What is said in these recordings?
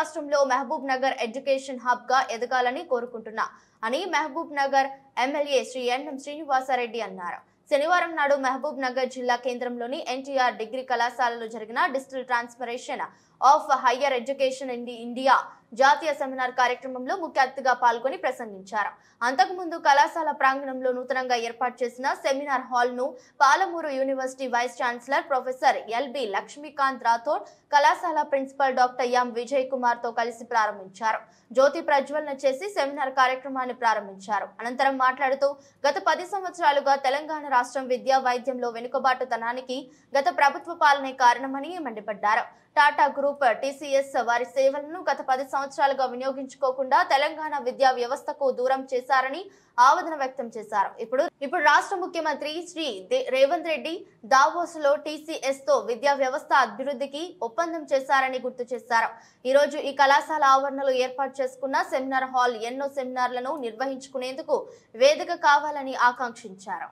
రాష్ట్రంలో Mahabub Nagar education hub గా ఎదగాలని కోరుకుంటున్నా అని Mahabubnagar MLA Shri N M Srinivasa Reddy అన్నారు శనివారం నాడు మహబూబ్ నగర్ జిల్లా కేంద్రంలోని ఎన్టీఆర్ డిగ్రీ కళాశాలలో జరిగిన digital transformation of higher education in the India జాతీయ సెమినార్ కార్యక్రమంలో ముఖ్య అతిథిగా పాల్గొని ప్రసంగించారు అంతకుముందు కళాశాల ప్రాంగణంలో నూతనంగా ఏర్పాటు చేసిన సెమినార్ హాల్ ను Palamuru university vice chancellor professor L B Lakshmikanth Rathod కళాశాల principal doctor M Vijay Kumar తో కలిసి ప్రారంభించారు జ్యోతి ప్రజ్వలన చేసి సెమినార్ కార్యక్రమాన్ని ప్రారంభించారు అనంతరం మాట్లాడుతూ గత పది సంవత్సరాలుగా తెలంగాణ రాష్ట్రం విద్యా వైద్యంలో వెనుకబాటుతనానికి గత ప్రభుత్వ పాలనే కారణమని మండిపడ్డారు టాటా గ్రూప్ టీసీఎస్ వారి సేవలను గత పది సంవత్సరాలుగా వినియోగించుకోకుండా తెలంగాణ విద్యా వ్యవస్థకు దూరం చేశారని ఆవేదన వ్యక్తం చేశారు ఇప్పుడు ఇప్పుడు రాష్ట్ర ముఖ్యమంత్రి శ్రీ దే- రేవంత్ రెడ్డి దావోస్ లో టీసీఎస్ తో విద్యా వ్యవస్థ అభివృద్ధికి ఒప్పందం చేశారని గుర్తు చేశారు ఈ రోజు ఈ కళాశాల ఆవరణలో ఏర్పాటు చేసుకున్న సెమినార్ హాల్ ఎన్నో సెమినార్లను నిర్వహించుకునేందుకు వేదిక కావాలని ఆకాంక్షించారు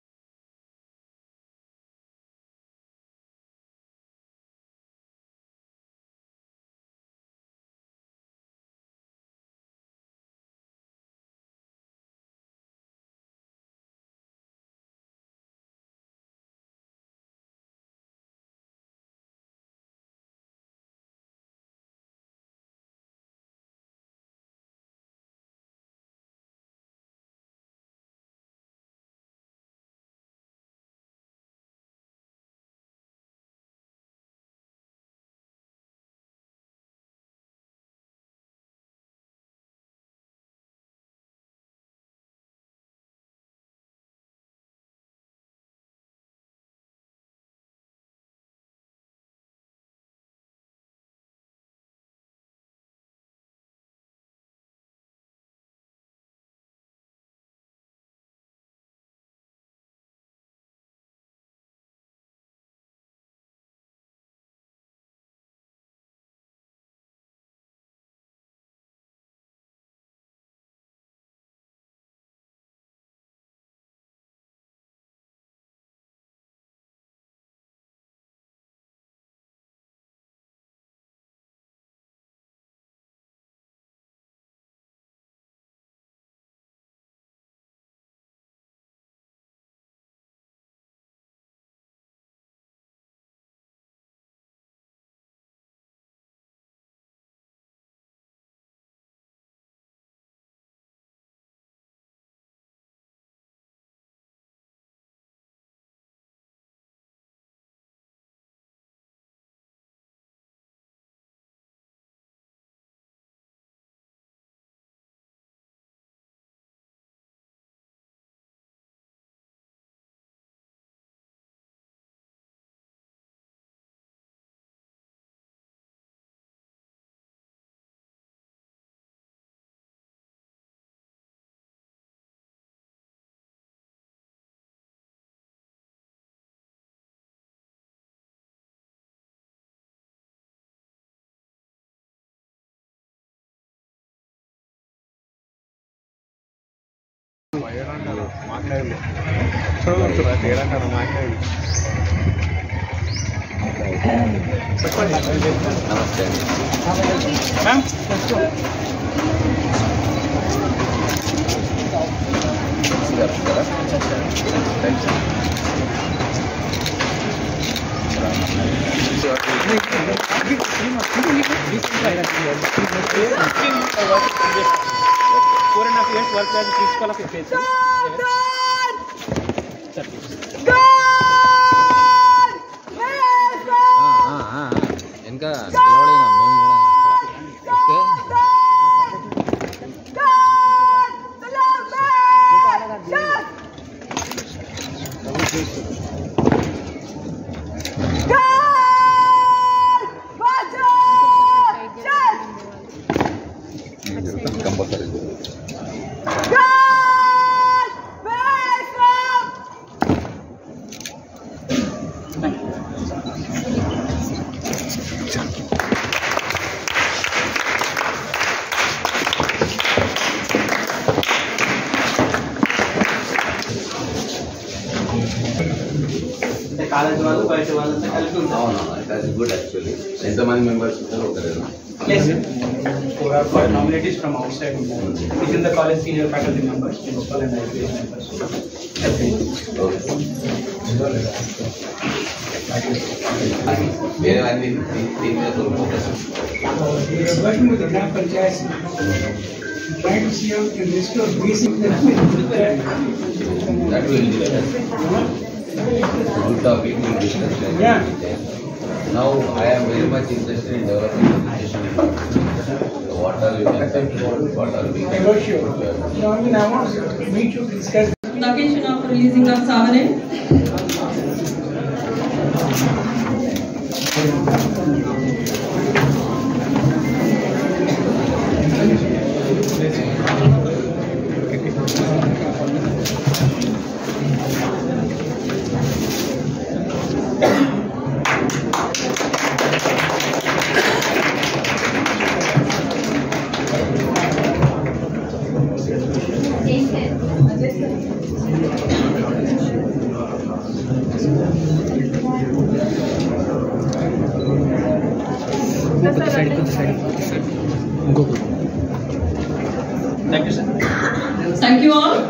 మాట్లాడలే ఏడంటారు మాట్లాడలేదు నమస్తే four and a half years worked as principal of FSC. ఇంకా నిలబడినా మేము కూడా అక్కడ. ఓకే కంపల్సరీ అంటే కాలేజ్ వాళ్ళు బయట వాళ్ళంతా కలిపి ఉంటారు అవును దట్స్ గుడ్ యాక్చువల్లీ ఎంతమంది మెంబర్స్ ఉంటారు ఒకరేనా Yes, sir. Four or five nominated from outside. Within the college senior faculty members, principal and IPS members. వేరే అన్ని దీని మీద focus We are working with the Gram Panchayats, trying to see how to restore basic development. That will good topic will discuss Yeah. Now I am very much interested in developing education what are you can say what are we I got you. No, I mean, I want to meet you to discuss Location of releasing of Savane. Thank you, sir. Thank you all.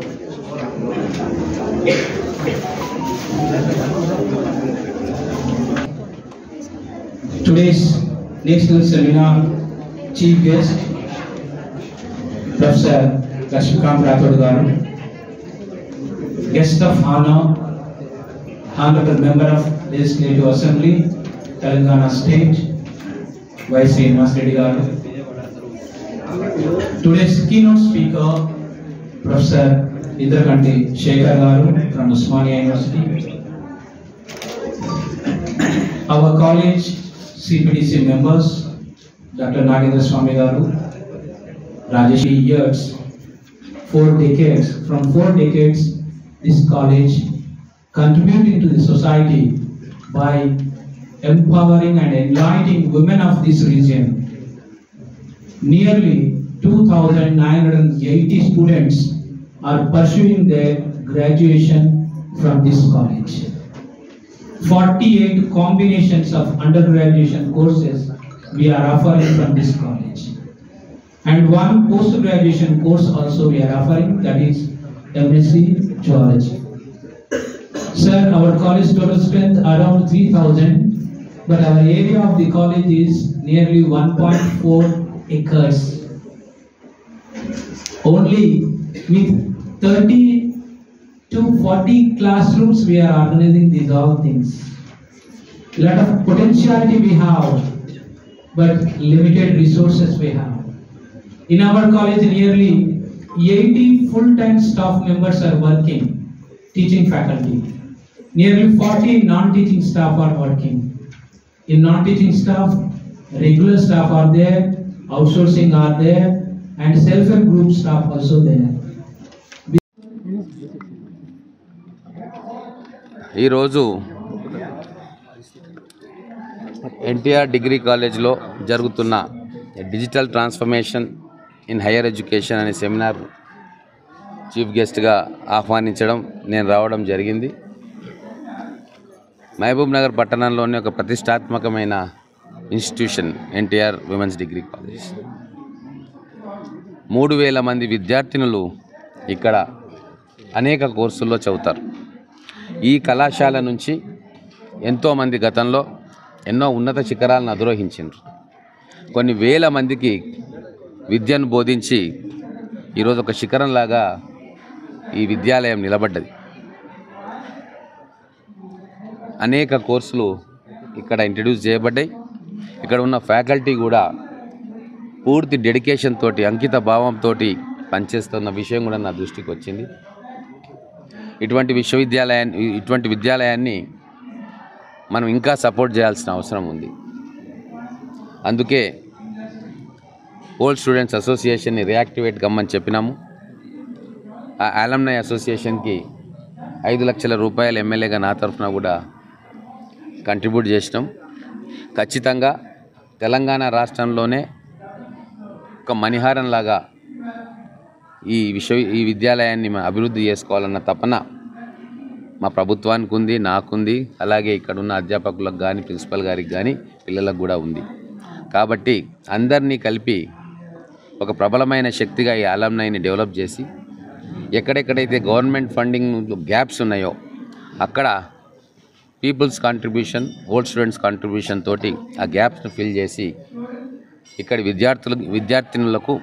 Today's national seminar chief guest, Professor Lakshmikant Rathod garu. Guest of honor, Honorable Member of Legislative Assembly, Telangana State, Vice Srinivas Reddy garu. Today's keynote speaker, Professor Indrakanti Shekhar garu from Usmania University. Our college CPDC members, Dr. Nagendra Swami Garu, Rajesh years, four decades, from four decades, this college contributing to the society by empowering and enlightening women of this region. Nearly 2,980 students are pursuing their graduation from this college. 48 combinations of undergraduation courses we are offering from this college. And one post-graduation course also we are offering, that is MSc Geology. Sir, our college total strength around 3000, but our area of the college is nearly 1.4 acres. Only with 30 to 40 classrooms we are organizing these all things. Lot of potentiality we have, but limited resources we have. In our college, nearly 80 full-time staff members are working, teaching faculty. Nearly 40 non-teaching staff are working. In non-teaching staff, regular staff are there, outsourcing are there, and self-help group staff also there. ఈరోజు NTR degree కాలేజ్లో జరుగుతున్న digital transformation in higher education అనే seminar chief గెస్ట్గా ఆహ్వానించడం నేను రావడం జరిగింది మహబూబ్ నగర్ పట్టణంలోని ఒక ప్రతిష్టాత్మకమైన institution NTR women's degree college మూడు వేల మంది విద్యార్థినులు ఇక్కడ అనేక కోర్సుల్లో చదువుతారు ఈ కళాశాల నుంచి ఎంతోమంది గతంలో ఎన్నో ఉన్నత శిఖరాలను అధిరోహించారు కొన్ని వేల మందికి విద్యను బోధించి ఈరోజు ఒక శిఖరంలాగా ఈ విద్యాలయం నిలబడ్డది అనేక కోర్సులు ఇక్కడ ఇంట్రడ్యూస్ చేయబడ్డాయి ఇక్కడ ఉన్న ఫ్యాకల్టీ కూడా పూర్తి డెడికేషన్ తోటి అంకిత భావంతో పనిచేస్తున్న విషయం కూడా నా దృష్టికి వచ్చింది ఇటువంటి విశ్వవిద్యాలయాన్ని ఇటువంటి విద్యాలయాన్ని మనం ఇంకా సపోర్ట్ చేయాల్సిన అవసరం ఉంది అందుకే ఓల్డ్ స్టూడెంట్స్ అసోసియేషన్ని రియాక్టివేట్ కమ్మని చెప్పినాము ఆ ఆలమ్నై అసోసియేషన్కి ఐదు లక్షల రూపాయలు ఎమ్మెల్యేగా నా తరఫున కూడా కంట్రిబ్యూట్ చేసినాం ఖచ్చితంగా తెలంగాణ రాష్ట్రంలోనే ఒక మణిహారంలాగా ఈ విశ్వ ఈ విద్యాలయాన్ని మనం అభివృద్ధి చేసుకోవాలన్న తపన మా ప్రభుత్వానికి ఉంది నాకుంది అలాగే ఇక్కడ ఉన్న అధ్యాపకులకు కానీ ప్రిన్సిపల్ గారికి కానీ పిల్లలకు కూడా ఉంది కాబట్టి అందరినీ కలిపి ఒక ప్రబలమైన శక్తిగా ఈ అలంనైని డెవలప్ చేసి ఎక్కడెక్కడైతే గవర్నమెంట్ ఫండింగ్ గ్యాప్స్ ఉన్నాయో అక్కడ people's contribution old students contribution తోటి ఆ గ్యాప్స్ను ఫిల్ చేసి ఇక్కడి విద్యార్థులు విద్యార్థినులకు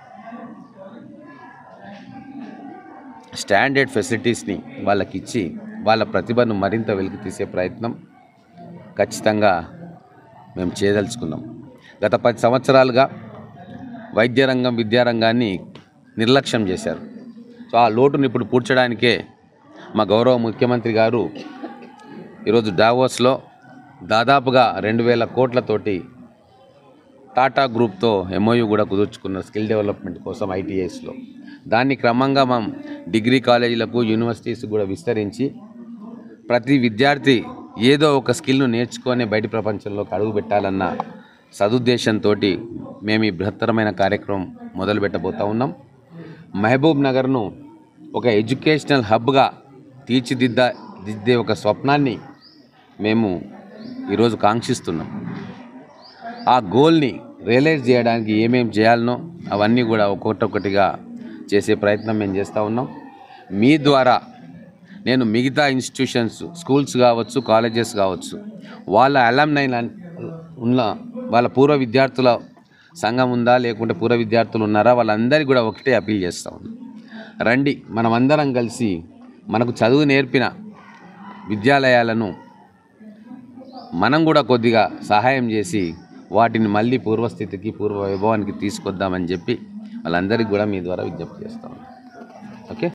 స్టాండర్డ్ ఫెసిలిటీస్ని వాళ్ళకి ఇచ్చి వాళ్ళ ప్రతిభను మరింత వెలికి తీసే ప్రయత్నం ఖచ్చితంగా మేము చేయదలుచుకున్నాం గత పది సంవత్సరాలుగా వైద్య రంగం విద్యారంగాన్ని నిర్లక్ష్యం చేశారు సో ఆ లోటును ఇప్పుడు పూడ్చడానికే మా గౌరవ ముఖ్యమంత్రి గారు ఈరోజు డావోస్లో దాదాపుగా రెండు వేల కోట్లతోటి టాటా గ్రూప్తో ఎంఓయూ కూడా కుదుర్చుకున్న స్కిల్ డెవలప్మెంట్ కోసం ఐటీఐస్లో దాన్ని క్రమంగా మనం డిగ్రీ కాలేజీలకు యూనివర్సిటీస్ కూడా విస్తరించి ప్రతి విద్యార్థి ఏదో ఒక స్కిల్ను నేర్చుకొని బయట ప్రపంచంలోకి అడుగు పెట్టాలన్న సదుద్దేశంతో మేము ఈ బృహత్తరమైన కార్యక్రమం మొదలు పెట్టబోతా ఉన్నాం మహబూబ్ నగర్ను ఒక ఎడ్యుకేషనల్ హబ్గా తీర్చిదిద్ద దిద్దే ఒక స్వప్నాన్ని మేము ఈరోజు కాంక్షిస్తున్నాం ఆ గోల్ని రియలైజ్ చేయడానికి ఏమేం చేయాలనో అవన్నీ కూడా ఒక్కొక్కటిగా చేసే ప్రయత్నం మేము చేస్తూ ఉన్నాం మీ ద్వారా నేను మిగతా ఇన్స్టిట్యూషన్స్ స్కూల్స్ కావచ్చు కాలేజెస్ కావచ్చు వాళ్ళ అలమ్నై ఉన్న వాళ్ళ పూర్వ విద్యార్థుల సంఘం ఉందా లేకుంటే పూర్వ విద్యార్థులు ఉన్నారా వాళ్ళందరికీ కూడా ఒకటే అపీల్ చేస్తూ ఉన్నాం రండి మనమందరం కలిసి మనకు చదువు నేర్పిన విద్యాలయాలను మనం కూడా కొద్దిగా సహాయం చేసి వాటిని మళ్ళీ పూర్వస్థితికి పూర్వ వైభవానికి తీసుకొద్దామని చెప్పి వాళ్ళందరికీ కూడా మీ ద్వారా విజ్ఞప్తి చేస్తాం